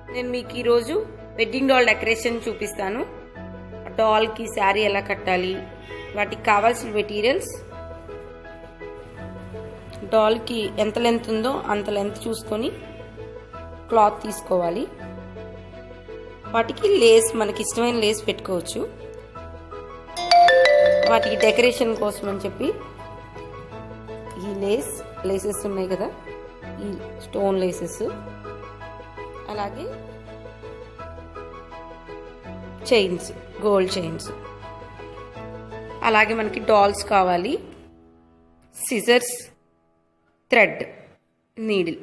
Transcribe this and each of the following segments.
నేను మీకు ఈరోజు వెడ్డింగ్ డాల్ డెకరేషన్ చూపిస్తాను డాల్కి శారీ ఎలా కట్టాలి వాటికి కావాల్సిన మెటీరియల్స్ డాల్కి ఎంత లెంత్ ఉందో అంత లెంత్ చూసుకొని క్లాత్ తీసుకోవాలి వాటికి లేస్ మనకి ఇష్టమైన లేస్ పెట్టుకోవచ్చు వాటికి డెకరేషన్ కోసం అని చెప్పి ఈ లేస్ లేసెస్ ఉన్నాయి కదా ఈ స్టోన్ లేసెస్ అలాగే చైన్స్ గోల్డ్ చైన్స్ అలాగే మనకి డాల్స్ కావాలి సిజర్స్ థ్రెడ్ నీడిల్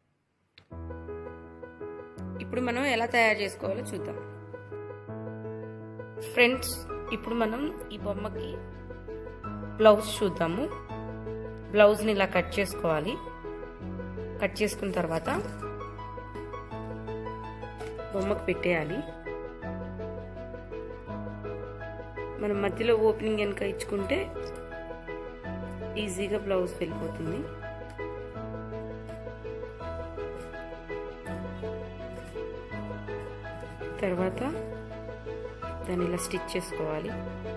ఇప్పుడు మనం ఎలా తయారు చేసుకోవాలో చూద్దాం ఫ్రెండ్స్ ఇప్పుడు మనం ఈ బొమ్మకి బ్లౌజ్ చూద్దాము బ్లౌజ్ని ఇలా కట్ చేసుకోవాలి కట్ చేసుకున్న తర్వాత బొమ్మకు పెట్టేయాలి మనం మధ్యలో ఓపెనింగ్ కనుక ఇచ్చుకుంటే ఈజీగా బ్లౌజ్ వెళ్ళిపోతుంది తర్వాత దాన్ని ఇలా స్టిచ్ చేసుకోవాలి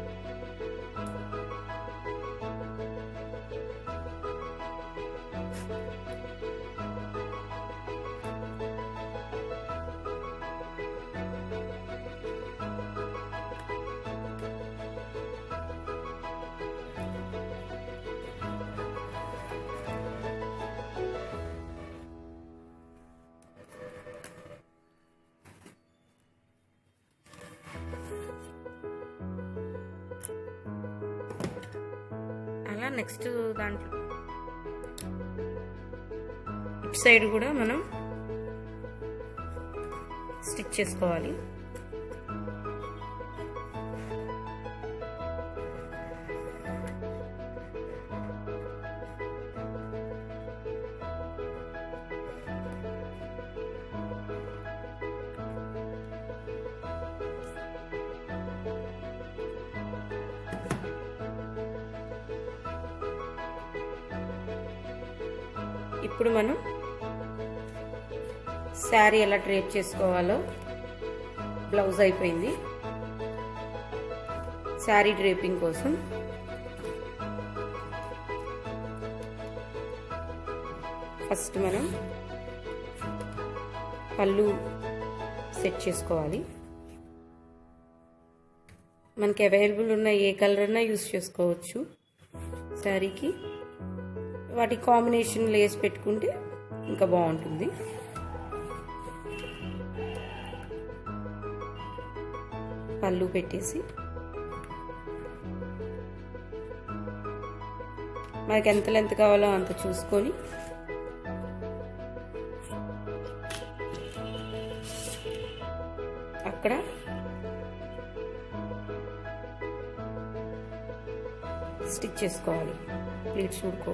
అలా నెక్స్ట్ దాంట్లో ఇటు సైడ్ కూడా మనం స్టిచ్ చేసుకోవాలి ఇప్పుడు మనం శారీ ఎలా డ్రేప్ చేసుకోవాలో బ్లౌజ్ అయిపోయింది శారీ డ్రేపింగ్ కోసం ఫస్ట్ మనం పళ్ళు సెట్ చేసుకోవాలి మనకి అవైలబుల్ ఉన్న ఏ కలర్ అన్నా యూస్ చేసుకోవచ్చు శారీకి వాటి కాంబినేషన్ లేస్ పెట్టుకుంటే ఇంకా బాగుంటుంది పళ్ళు పెట్టేసి మనకి ఎంత లెంత్ కావాలో అంత చూసుకొని అక్కడ స్టిచ్ చేసుకోవాలి ప్లీట్స్ ఉడుకో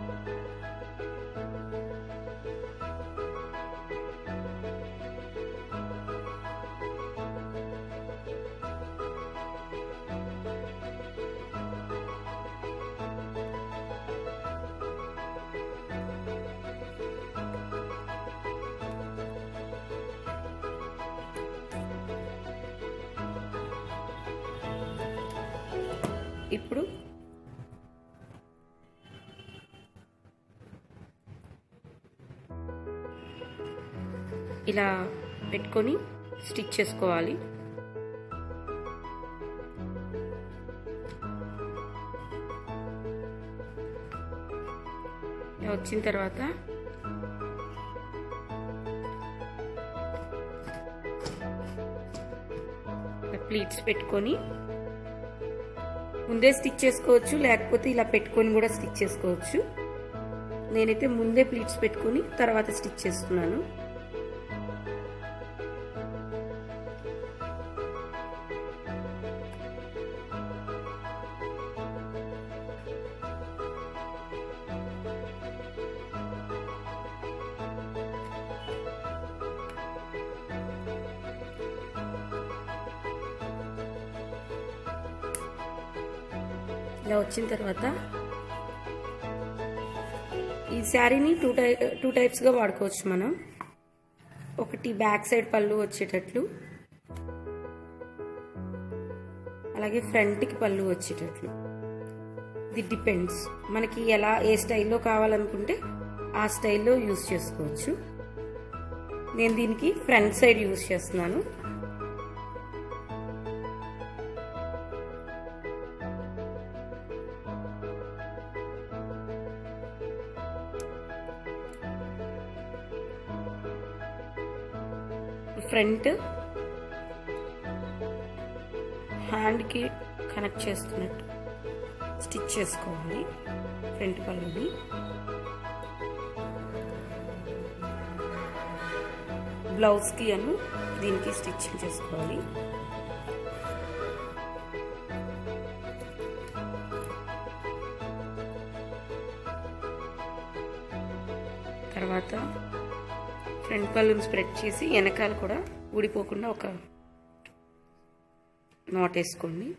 ఇప్పుడు ఇలా పెట్టుకొని స్టిచ్ చేసుకోవాలి వచ్చిన తర్వాత ప్లీట్స్ పెట్టుకొని ముందే స్టిచ్ చేసుకోవచ్చు లేకపోతే ఇలా పెట్టుకొని కూడా స్టిచ్ చేసుకోవచ్చు నేనైతే ముందే ప్లీట్స్ పెట్టుకొని తర్వాత స్టిచ్ చేస్తున్నాను ఇలా వచ్చిన తర్వాత ఈ శారీని టూ టై టూ టైప్స్గా వాడుకోవచ్చు మనం ఒకటి బ్యాక్ సైడ్ పళ్ళు వచ్చేటట్లు అలాగే ఫ్రంట్కి పళ్ళు వచ్చేటట్లు ఇది డిపెండ్స్ మనకి ఎలా ఏ స్టైల్లో కావాలనుకుంటే ఆ స్టైల్లో యూస్ చేసుకోవచ్చు నేను దీనికి ఫ్రంట్ సైడ్ యూస్ చేస్తున్నాను ఫ్రంట్ హ్యాండ్కి కనెక్ట్ చేస్తున్నట్టు స్టిచ్ చేసుకోవాలి ఫ్రంట్ పళ్ళుని బ్లౌజ్కి అను దీనికి స్టిచ్చింగ్ చేసుకోవాలి తర్వాత ఫ్రంట్ పళ్ళుని స్ప్రెడ్ చేసి వెనకాల కూడా ఊడిపోకుండా ఒక నాట్ వేసుకోండి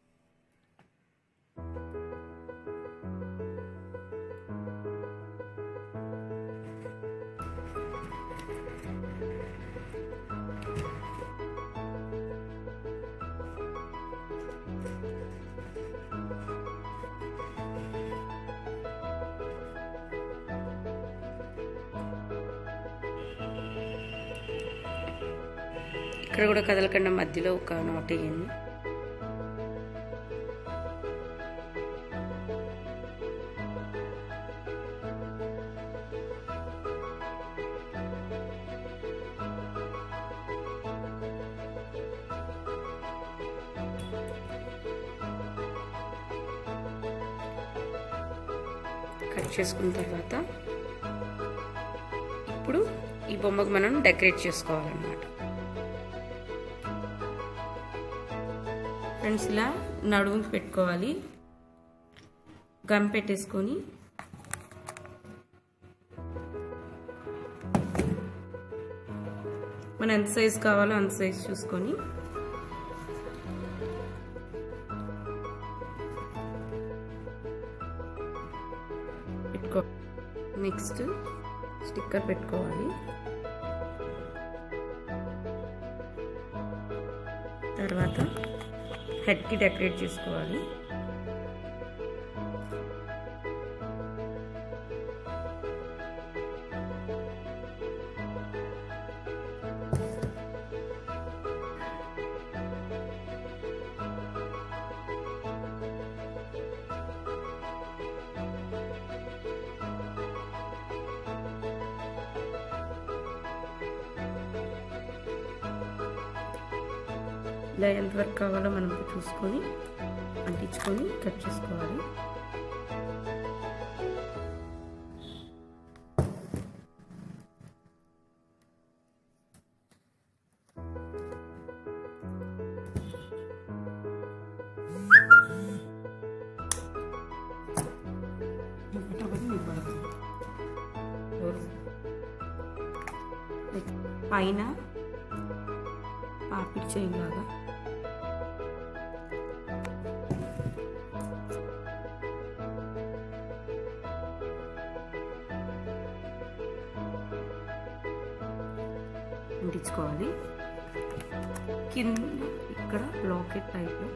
ఇక్కడ కూడా కదలకుండా మధ్యలో ఒక నాట్ వేయండి కట్ చేసుకున్న తర్వాత ఇప్పుడు ఈ బొమ్మకు మనం డెకరేట్ చేసుకోవాలన్నమాట ఫ్రెండ్స్ ఇలా నడుముకి పెట్టుకోవాలి గమ్ పెట్టేసుకొని మనం ఎంత సైజ్ కావాలో అంత సైజ్ చూసుకొని పెట్టుకో నెక్స్ట్ స్టిక్కర్ పెట్టుకోవాలి తర్వాత హెడ్కి డెకరేట్ చేసుకోవాలి ఇలా ఎంతవరకు కావాలో మనం చూసుకొని అంటించుకొని కట్ చేసుకోవాలి పైన పాపిడి చైన్ లాగా అంటించుకోవాలి కింద ఇక్కడ లాకెట్ టైప్లో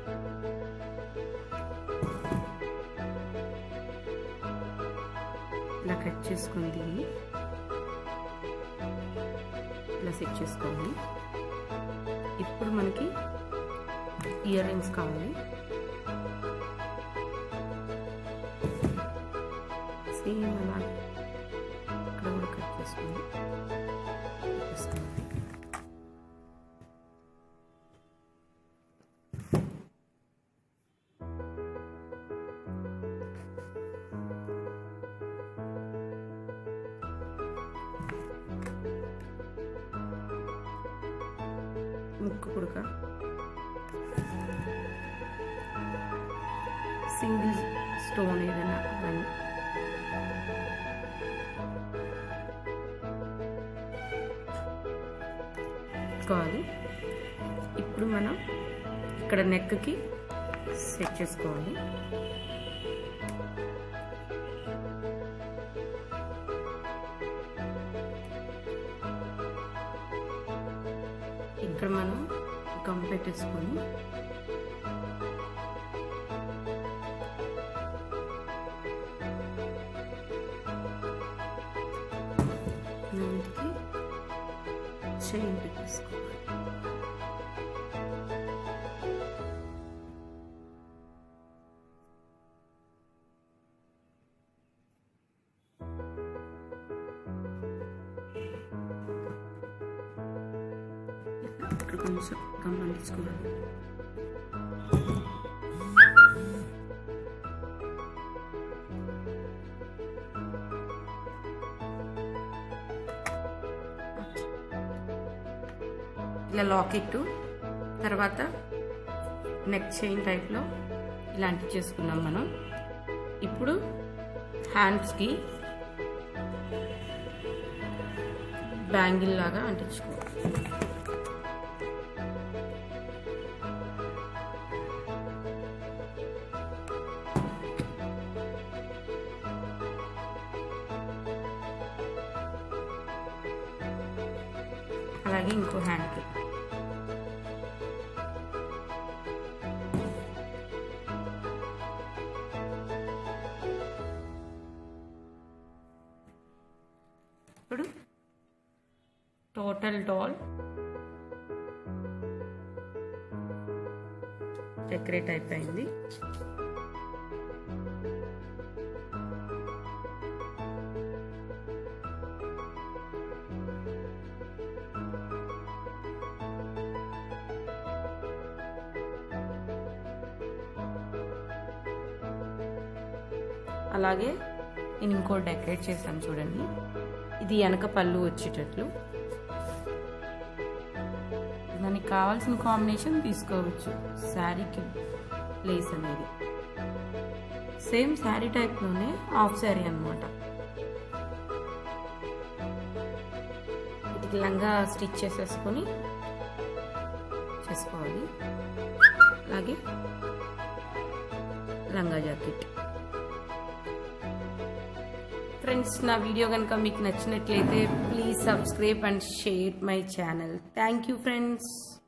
ఇలా కట్ చేసుకుని దీన్ని ఇలా సెట్ చేసుకోవాలి ఇప్పుడు మనకి ఇయర్ రింగ్స్ కావాలి సేమ్ అలా ఇక్కడ కూడా కట్ చేసుకుని పెట్టేసుకోవాలి ముక్కు పుడక సింగిల్ స్టోన్ ఏదైనా కానీ కావాలి ఇప్పుడు మనం ఇక్కడ నెక్కి సెట్ చేసుకోవాలి ఇక్కడ మనం గమ్ పెట్టేసుకొని వీటికి చైన్ పెట్టేసుకోవాలి ఇక్కడ కొంచెం గమనించుకోవాలి ఇలా లాకెట్ తర్వాత నెక్ చైన్ టైప్లో ఇలాంటివి చేసుకున్నాం మనం ఇప్పుడు హ్యాండ్స్కి బ్యాంగిల్ లాగా అంటించుకోవాలి అలాగే ఇంకో హ్యాండ్కి ఇప్పుడు టోటల్ డాల్ డెకరేట్ అయిపోయింది అలాగే నేను ఇంకో డెకరేట్ చేశాను చూడండి ఇది వెనక పళ్ళు వచ్చేటట్లు దానికి కావాల్సిన కాంబినేషన్ తీసుకోవచ్చు శారీకి ప్లేస్ అనేది సేమ్ శారీ టైప్లోనే హాఫ్ శారీ అనమాట వీటికి లంగా స్టిచ్ చేసేసుకొని చేసుకోవాలి అలాగే లంగా జాకెట్ ఫ్రెండ్స్ నా వీడియో కనుక మీకు నచ్చినట్లయితే please subscribe and share my channel thank you friends